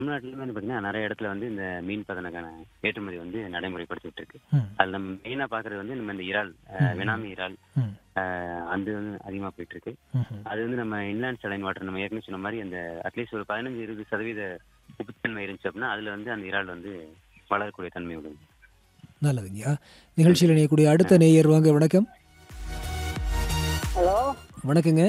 தமிழ்நாட்டிலுமே வந்து பார்த்தீங்கன்னா நிறைய இடத்துல வந்து இந்த மீன் பதனக்கான ஏற்றுமதி வந்து நடைமுறைப்படுத்திட்டு இருக்கு ம் அதில் நம்ம மெயினாக பார்க்குறது வந்து நம்ம இந்த இறால் அஹ், வெனாமி இறால் ம் அஹ், அது வந்து அதிகமாக போயிட்டு இருக்கு ம்ஹும். அது வந்து நம்ம இன்லேண்ட் சலைன் வாட்டர் நம்ம ஏற்கனவே சொன்ன மாதிரி அந்த அட்லீஸ்ட் ஒரு பதினஞ்சு இருபது சதவீத உப்புத்தன்மை இருந்துச்சு அப்படின்னா அதில் வந்து அந்த இறால் வந்து வளரக்கூடிய தன்மை உள்ளது நல்லதுங்கய்யா நிகழ்ச்சியில் இணையக்கூடிய அடுத்த நேயர் வாங்க வணக்கம் ஹலோ வணக்கங்க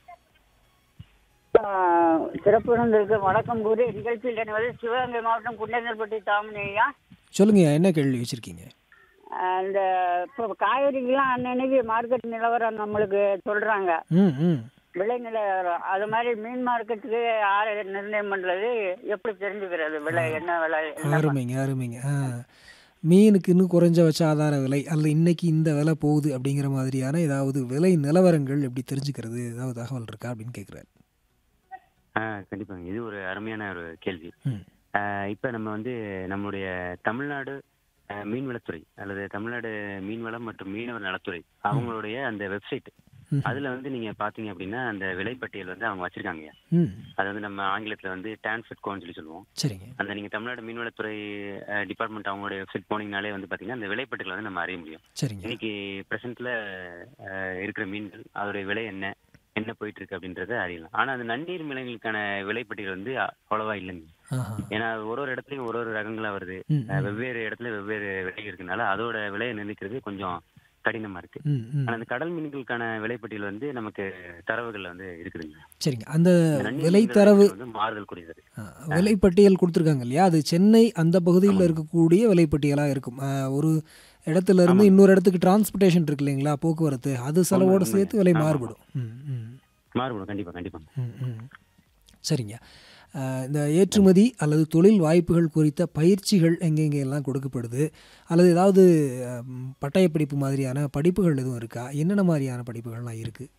ஆஹ் சிறப்பு விருந்திற்கு வணக்கம் கூறி நிகழ்ச்சியில் இணைவது சிவகங்கை மாவட்டம் குண்டங்கல்பட்டி தாமனி ஐயா சொல்லுங்கய்யா என்ன கேள்வி வச்சுருக்கீங்க ஆஹ் இந்த இப்போ காய்கறிகள்லாம் அன்னன்னைக்கு மார்க்கெட் நிலவரம் நம்மளுக்கு சொல்கிறாங்க ம் ம் விலை நிலவரம் அது மாதிரி மீன் மார்க்கெட்டுக்கு யார் நிர்ணயம் பண்ணுறது எப்படி தெரிஞ்சுக்கிறது விலை என்ன விலை என்ன அருமைங்க அருமைங்க ஆ மீனுக்கு இன்னும் குறைஞ்ச வச்ச ஆதார விலை அல்லது இன்னைக்கு இந்த விலை போகுது அப்படிங்கிற மாதிரியான ஏதாவது விலை நிலவரங்கள் எப்படி தெரிஞ்சுக்கிறது ஏதாவது தகவல் இருக்கா அப்படின்னு கேட்குறாரு ஆ கண்டிப்பாங்க இது ஒரு அருமையான ஒரு கேள்வி ம் ஆஹ் இப்ப நம்ம வந்து நம்மளுடைய தமிழ்நாடு ஆஹ் மீன்வளத்துறை அல்லது தமிழ்நாடு மீன்வளம் மற்றும் மீனவர் நலத்துறை அவங்களுடைய அந்த வெப்சைட் ம். அதுல வந்து நீங்க பாத்தீங்க அப்படின்னா அந்த விலைப்பட்டியல் வந்து அவங்க வச்சிருக்காங்க ம் அது வந்து நம்ம ஆங்கிலத்துல வந்து டான்ஃபிட் கோன்னு சொல்லி சொல்லுவோம் சரிங்க அந்த நீங்க தமிழ்நாடு மீன்வளத்துறை டிபார்ட்மெண்ட் அவங்களுடைய வெப்சைட் போனீங்கனாலே வந்து பாத்தீங்கன்னா அந்த விலைப்பட்டியல் வந்து நம்ம அறிய முடியும் சரிங்க இன்னைக்கு பிரசன்ட்ல இருக்கிற மீன்கள் அதோடைய விலை என்ன என்ன போயிட்டு இருக்கு அப்படின்றத அறியலாம் ஆனா அந்த நன்னீர் மீன்களுக்கான விலைப்பட்டியல் வந்து அவ்வளவா இல்லைங்க ஆஹா ஏன்னா ஒரு ஒரு இடத்துலயும் ஒரு ஒரு ரகங்களா வருது ம் அஹ் வெவ்வேறு இடத்துல வெவ்வேறு விலை இருக்கனால அதோட விலையை நிர்ணயிக்கிறது கொஞ்சம் கடினமா இருக்கு ம் ம் ஆனா அந்த கடல் மீன்களுக்கான விலைப்பட்டியல் வந்து நமக்கு தரவுகள்ல வந்து இருக்குதுங்க சரிங்க அந்த இந்த நன்னீர் விலை மீன்கள் தரவு வந்து மாறுதல் கூடியது ஆ, விலைப்பட்டியல் கொடுத்துருக்காங்க இல்லையா அது சென்னை அந்த பகுதியில் இருக்கக்கூடிய விலைப்பட்டியலாக இருக்கும் ஆ, ஒரு இடத்துல இருந்து இன்னொரு இடத்துக்கு டிரான்ஸ்போர்ட்டேஷன் இருக்கு இல்லைங்களா போக்குவரத்து அது செலவோடு ஆமாங்க. சேர்த்து விலை ஆமா, மாறுபடும் ம் ம் மாறுபடும் கண்டிப்பா கண்டிப்பா ம், ம். சரிங்க அஹ், இந்த ஏற்றுமதி அல்லது தொழில் வாய்ப்புகள் குறித்த பயிற்சிகள் எங்கெங்கே எல்லாம் கொடுக்கப்படுது அல்லது ஏதாவது அஹ், ம், பட்டய படிப்பு மாதிரியான படிப்புகள் எதுவும் இருக்கா என்னென்ன மாதிரியான படிப்புகள்லாம் இருக்குது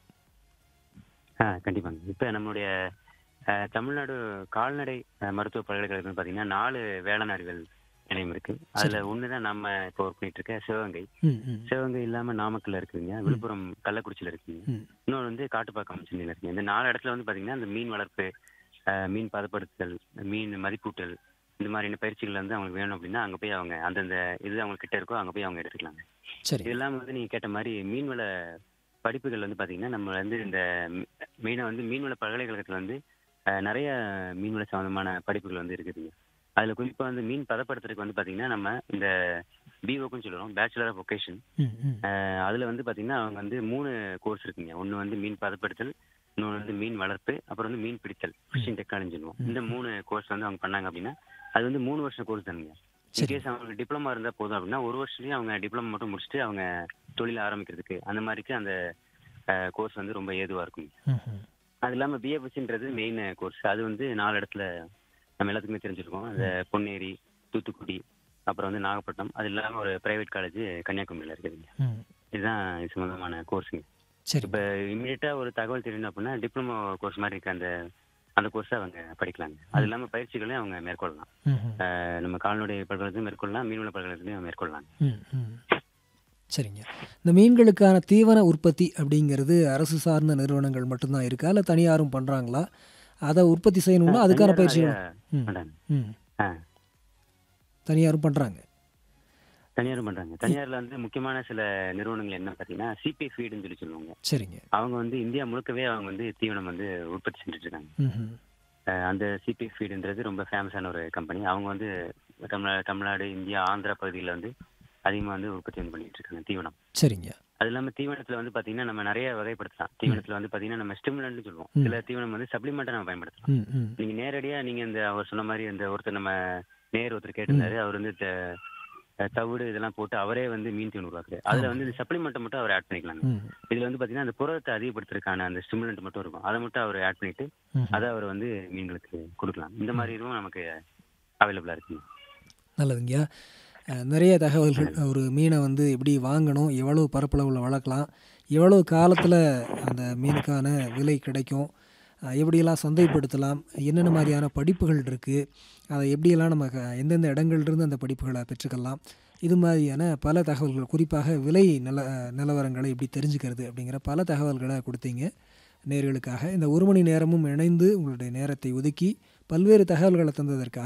ஆ கண்டிப்பாங்க இப்ப நம்மளுடைய அஹ், தமிழ்நாடு கால்நடை அஹ், மருத்துவ பல்கலைக்கழகம் பாத்தீங்கன்னா நாலு வேளாண் அறிவியல் நிலையம் இருக்கு அதுல ஒண்ணுதான் நம்ம இப்போ ஒர்க் பண்ணிட்டு இருக்க சிவகங்கை ம் ம் சிவகங்கை இல்லாம நாமக்கல்ல இருக்குங்க விழுப்புரம் கள்ளக்குறிச்சியில இருக்குங்க ம் இன்னொன்று வந்து காட்டுப்பாக்கம் சென்னையில் இருக்குங்க இந்த நாலு இடத்துல வந்து பாத்தீங்கன்னா இந்த மீன் வளர்ப்பு அஹ், மீன் பதப்படுத்துதல் மீன் மதிப்பூட்டல் இந்த மாதிரியான பயிற்சிகள் வந்து அவங்களுக்கு வேணும் அப்படின்னா அங்க போய் அவங்க அந்தந்த இது அவங்க கிட்ட இருக்கோ அங்க போய் அவங்க எடுத்துக்கலாங்க சரி இதெல்லாம் வந்து நீங்க கேட்ட மாதிரி மீன்வள படிப்புகள் வந்து பாத்தீங்கன்னா நம்ம வந்து இந்த மெயினா வந்து மீன்வள பல்கலைக்கழகத்துல வந்து அஹ், நிறைய மீன்வள சம்பந்தமான படிப்புகள் வந்து இருக்குதுங்க அதுல குறிப்பா வந்து மீன் பதப்படுத்துறதுக்கு வந்து பாத்தீங்கன்னா நம்ம இந்த பிஓக்குன்னு சொல்லுவோம் பேச்சுலர் ஆஃப் ஒகேஷன் ம் ம் ஆஹ் அதுல வந்து பாத்தீங்கன்னா அவங்க வந்து மூணு கோர்ஸ் இருக்குங்க ஒன்னு வந்து மீன் பதப்படுத்தல் இன்னொன்று வந்து மீன் வளர்ப்பு அப்புறம் வந்து மீன் பிடித்தல் ஃபிஷிங் டெக்னாலஜி சொல்லுவோம் இந்த மூணு கோர்ஸ் வந்து அவங்க பண்ணாங்க அப்படின்னா அது வந்து மூணு வருஷம் கோர்ஸ் தானுங்க சரி. இன்கேஸ் அவங்களுக்கு டிப்ளமா இருந்தா போதும் அப்படின்னா ஒரு வருஷத்துலயும் அவங்க டிப்ளமா மட்டும் முடிச்சுட்டு அவங்க தொழில் ஆரம்பிக்கிறதுக்கு அந்த மாதிரிக்கு அந்த கோர்ஸ் வந்து ரொம்ப ஏதுவா இருக்கும் ம் ம் அது இல்லாம பிஎஃப்எஸ்ன்றது மெயின் கோர்ஸ் அது வந்து நாலு இடத்துல நம்ம எல்லாத்துக்குமே தெரிஞ்சிருக்கோம் அந்த பொன்னேரி தூத்துக்குடி அப்புறம் வந்து நாகப்பட்டினம் அது இல்லாம ஒரு பிரைவேட் காலேஜ் கன்னியாகுமரியில இருக்குதுங்க ம் இதுதான் இது சம்பந்தமான கோர்ஸுங்க சரி இப்போ இமீடியட்டா ஒரு தகவல் தெரியணும் அப்படின்னா டிப்ளமோ கோர்ஸ் மாதிரி இருக்க அந்த அந்த கோர்ஸை அவங்க படிக்கலாங்க அது இல்லாம பயிற்சிகளையும் அவங்க மேற்கொள்ளலாம் ம் ம் அஹ் நம்ம கால்நடை பல்கலைக்கழகத்தையும் மேற்கொள்ளலாம் மீன்வள பல்கலைக்கழகத்தையும் மேற்கொள்ளலாம் ம் ம் சரிங்க இந்த மீன்களுக்கான தீவன உற்பத்தி அப்படிங்கிறது அரசு சார்ந்த நிறுவனங்கள் மட்டும்தான் இருக்கா இல்லை தனியாரும் பண்ணுறாங்களா அதை உற்பத்தி செய்யணும்னா அதுக்கான தனியாரும் பயிற்சிகள் நிறைய ம் பண்றாங்க ம் ஆ, தனியாரும் பண்ணுறாங்க தனியாரும் பண்றாங்க தனியார்ல வந்து முக்கியமான சில நிறுவனங்கள் என்ன பாத்தீங்கன்னா சிபி ஃபீடுன்னு சொல்லி சொல்லுவாங்க சரிங்க அவங்க வந்து இந்தியா முழுக்கவே அவங்க வந்து தீவனம் வந்து உற்பத்தி செஞ்சுட்டு இருக்காங்க ம் ம் அஹ் அந்த சிபி ஃபீடுன்றது ரொம்ப ஃபேமஸான ஒரு கம்பெனி அவங்க வந்து தமிழ்நாடு தமிழ்நாடு இந்தியா ஆந்திரா பகுதியில் வந்து அதிகமாக வந்து உற்பத்தி வந்து பண்ணிட்டு இருக்காங்க தீவனம் சரிங்க அது இல்லாம தீவனத்துல வந்து பாத்தீங்கன்னா நம்ம நிறைய வகைப்படுத்தலாம் தீவனத்துல வந்து பாத்தீங்கன்னா நம்ம ஸ்டிமுலன்ட் சொல்லுவோம் ம். சில தீவனம் வந்து சப்ளிமெண்டா நம்ம பயன்படுத்தலாம் ம் ம் நீங்க நேரடியா நீங்க இந்த அவர் சொன்ன மாதிரி இந்த ஒருத்தர் நம்ம நேர் ஒருத்தர் கேட்டிருந்தாரு அவர் வந்து த- அஹ் தவிடு இதெல்லாம் போட்டு அவரே வந்து மீன் தீவனம் உருவாக்குறாரு அதுல வந்து இந்த சப்ளிமெண்ட்டை மட்டும் அவர் ஆட் பண்ணிக்கலாங்க ம் இதுல வந்து பாத்தீங்கன்னா அந்த புரதத்தை அதிகப்படுத்துறதுக்கான அந்த ஸ்டிமுலன்ட் மட்டும் இருக்கும் அதை மட்டும் அவர் ஆட் பண்ணிட்டு ம் அதை அவர் வந்து மீன்களுக்கு கொடுக்கலாம் இந்த மாதிரி இதுவும் நமக்கு அவைலபிளா இருக்குங்க நல்லதுங்கய்யா அஹ், நிறைய தகவல்கள் ஒரு மீனை வந்து எப்படி வாங்கணும் எவ்வளோ பரப்பளவில் வளர்க்கலாம் எவ்வளோ காலத்தில் அந்த மீனுக்கான விலை கிடைக்கும் அஹ், எப்படியெல்லாம் சந்தைப்படுத்தலாம் என்னென்ன மாதிரியான படிப்புகள் இருக்குது அதை எப்படியெல்லாம் நம்ம க- எந்தெந்த இடங்கள்லேருந்து அந்த படிப்புகளை பெற்றுக்கலாம் இது மாதிரியான பல தகவல்கள் குறிப்பாக விலை நில நிலவரங்களை எப்படி தெரிஞ்சுக்கிறது அப்படிங்கிற பல தகவல்களை கொடுத்தீங்க நேர்களுக்காக இந்த ஒரு மணி நேரமும் இணைந்து உங்களுடைய நேரத்தை ஒதுக்கி பல்வேறு தகவல்களை தந்ததற்காக